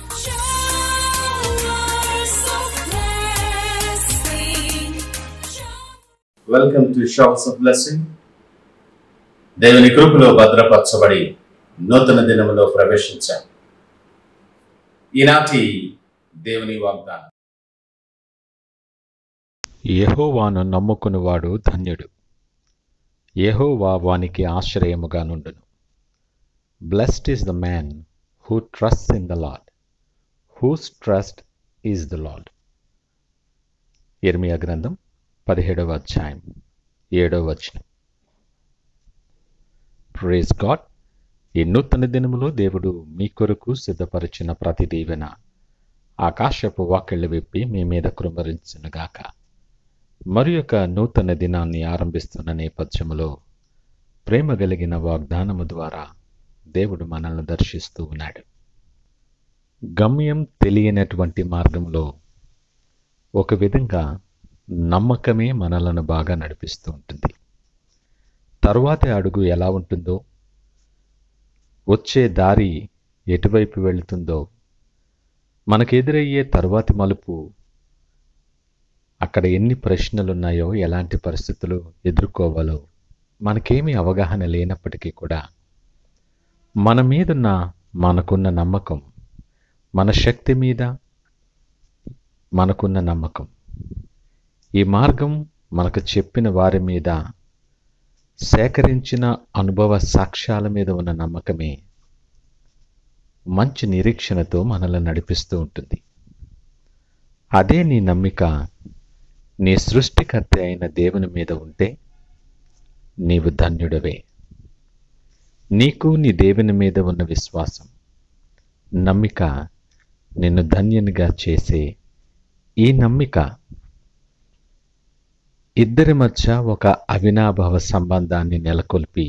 Showers of blessing. Welcome to shops of blessing దేవుని కృపలో భద్రపరచబడి నూతన దినములో ప్రవేశించాం ఈనాటి దేవుని వాగ్దానం యెహోవాను నమ్ముకునివాడు ధన్యుడు యెహోవా వానికి ఆశ్రయముగా నుండును blessed is the man who trust in the Lord whose trust is the Lord ఇర్మియా గ్రంథం పదిహేడవ అధ్యాయం ఏడవ వచనం ప్రేజ్ గాడ్ ఈ నూతన దినములో దేవుడు మీ కొరకు సిద్ధపరిచిన ప్రతి దీవెన ఆకాశపు వాకిళ్ళు విప్పి మీ మీద కృమరించునుగాక మరి యొక్క నూతన దినాన్ని ఆరంభిస్తున్న నేపథ్యములో ప్రేమ కలిగిన వాగ్దానము ద్వారా దేవుడు మనల్ని దర్శిస్తూ ఉన్నాడు గమ్యం తెలియనటువంటి మార్గంలో ఒక విధంగా నమ్మకమే మనలను బాగా నడిపిస్తూ ఉంటుంది తరువాతి అడుగు ఎలా ఉంటుందో వచ్చే దారి ఎటువైపు వెళుతుందో మనకెదురయ్యే తరువాతి మలుపు అక్కడ ఎన్ని ప్రశ్నలున్నాయో ఎలాంటి పరిస్థితులు ఎదుర్కోవాలో మనకేమీ అవగాహన లేనప్పటికీ కూడా మన మీదున్న మనకున్న నమ్మకం మన శక్తి మీద మనకున్న నమ్మకం ఈ మార్గం మనకు చెప్పిన వారి మీద సేకరించిన అనుభవ సాక్ష్యాల మీద ఉన్న నమ్మకమే మంచి నిరీక్షణతో మనల్ని నడిపిస్తూ ఉంటుంది అదే నీ నమ్మిక నీ సృష్టికర్త అయిన దేవుని మీద ఉంటే నీవు ధన్యుడవే నీకు నీ దేవుని మీద ఉన్న విశ్వాసం నమ్మిక నిన్ను ధన్యునిగా చేసే ఈ నమ్మిక ఇద్దరి మధ్య ఒక అవినాభావ సంబంధాన్ని నెలకొల్పి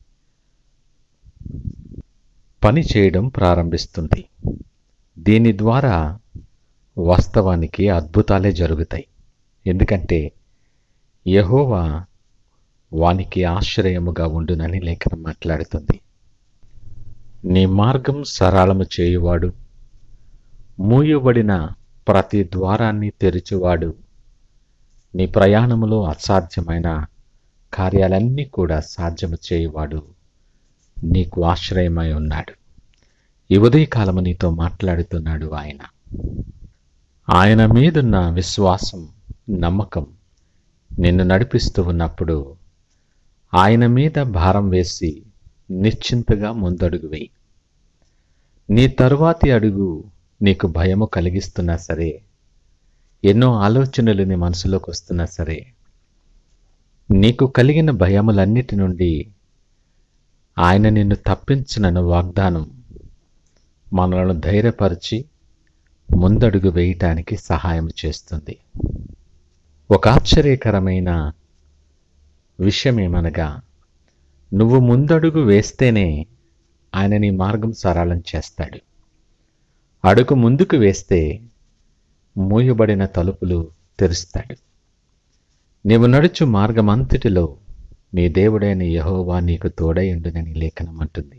పని చేయడం ప్రారంభిస్తుంది దీని ద్వారా వాస్తవానికి అద్భుతాలే జరుగుతాయి ఎందుకంటే యహోవా వానికి ఆశ్రయముగా ఉండునని లేఖనం మాట్లాడుతుంది నీ మార్గం సరళము చేయువాడు మూయబడిన ప్రతి ద్వారాన్ని తెరిచువాడు నీ ప్రయాణములో అసాధ్యమైన కార్యాలన్నీ కూడా సాధ్యము చేయువాడు నీకు ఆశ్రయమై ఉన్నాడు ఈ ఉదయకాలము నీతో మాట్లాడుతున్నాడు ఆయన ఆయన మీదున్న విశ్వాసం నమ్మకం నిన్ను నడిపిస్తూ ఉన్నప్పుడు ఆయన మీద భారం వేసి నిశ్చింతగా ముందడుగు వేయి నీ తరువాతి అడుగు నీకు భయము కలిగిస్తున్నా సరే ఎన్నో ఆలోచనలు నీ మనసులోకి వస్తున్నా సరే నీకు కలిగిన భయములన్నిటి నుండి ఆయన నిన్ను తప్పించినను వాగ్దానం మనలను ధైర్యపరిచి ముందడుగు వేయటానికి సహాయం చేస్తుంది ఒక ఆశ్చర్యకరమైన విషయం ఏమనగా నువ్వు ముందడుగు వేస్తేనే ఆయన నీ మార్గం సరళం చేస్తాడు అడుగు ముందుకు వేస్తే మూయబడిన తలుపులు తెరుస్తాడు నీవు నడుచు మార్గమంతటిలో నీ దేవుడైన యహోవా నీకు తోడైండునని లేఖనం అంటుంది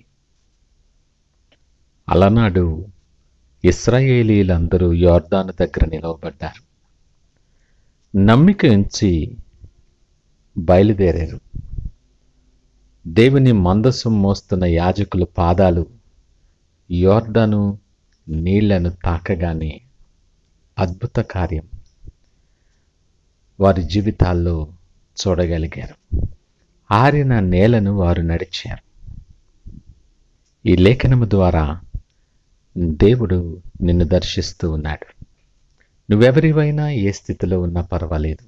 అలనాడు ఇస్రాయేలీలందరూ యోర్దాను దగ్గర నిలవబడ్డారు నమ్మిక ఉంచి బయలుదేరారు దేవుని మందసం మోస్తున్న యాజకుల పాదాలు యోర్దాను నీళ్లను తాకగానే అద్భుత కార్యం వారి జీవితాల్లో చూడగలిగారు ఆరిన నేలను వారు నడిచారు ఈ లేఖనము ద్వారా దేవుడు నిన్ను దర్శిస్తూ ఉన్నాడు నువ్వెవరివైనా ఏ స్థితిలో ఉన్నా పర్వాలేదు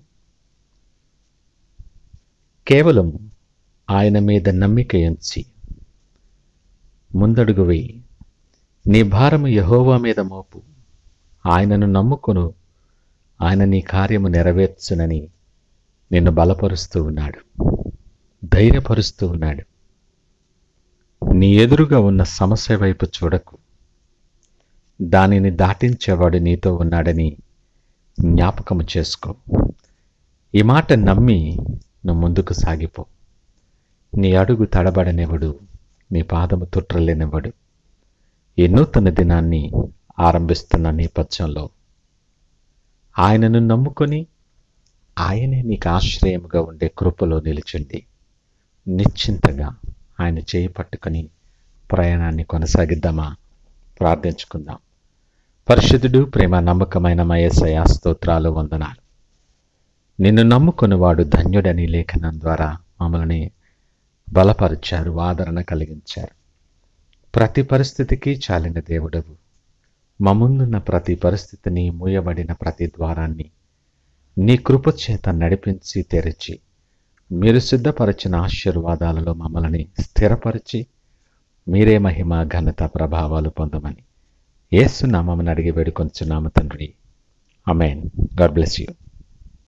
కేవలం ఆయన మీద నమ్మిక ఉంచి ముందడుగు వేయి నీ భారము యహోవా మీద మోపు ఆయనను నమ్ముకొను ఆయన నీ కార్యము నెరవేర్చునని నిన్ను బలపరుస్తూ ఉన్నాడు ధైర్యపరుస్తూ ఉన్నాడు నీ ఎదురుగా ఉన్న సమస్య వైపు చూడకు దానిని దాటించేవాడు నీతో ఉన్నాడని జ్ఞాపకము చేసుకో ఈ మాట నమ్మి నువ్వు ముందుకు సాగిపో నీ అడుగు తడబడనివ్వడు నీ పాదము తుట్రలేనివ్వడు ఈ నూతన దినాన్ని ఆరంభిస్తున్న నేపథ్యంలో ఆయనను నమ్ముకొని ఆయనే నీకు ఆశ్రయముగా ఉండే కృపలో నిలిచిండి నిశ్చింతగా ఆయన చేయి పట్టుకొని ప్రయాణాన్ని కొనసాగిద్దామా ప్రార్థించుకుందాం పరిశుద్ధుడు ప్రేమ నమ్మకమైన మయసయ స్తోత్రాలు వందనాలు నిన్ను నమ్ముకున్నవాడు ధన్యుడని లేఖనం ద్వారా మమ్మల్ని బలపరిచారు ఆదరణ కలిగించారు ప్రతి పరిస్థితికి చాలిన దేవుడవు మముందున్న ప్రతి పరిస్థితిని మూయబడిన ప్రతి ద్వారాన్ని నీ కృప చేత నడిపించి తెరిచి మీరు సిద్ధపరిచిన ఆశీర్వాదాలలో మమ్మల్ని స్థిరపరిచి మీరే మహిమ ఘనత ప్రభావాలు పొందమని ఏసు నామని అడిగి వేడుకొంచున్నాము తండ్రి అమెన్ గాడ్ బ్లెస్ యూ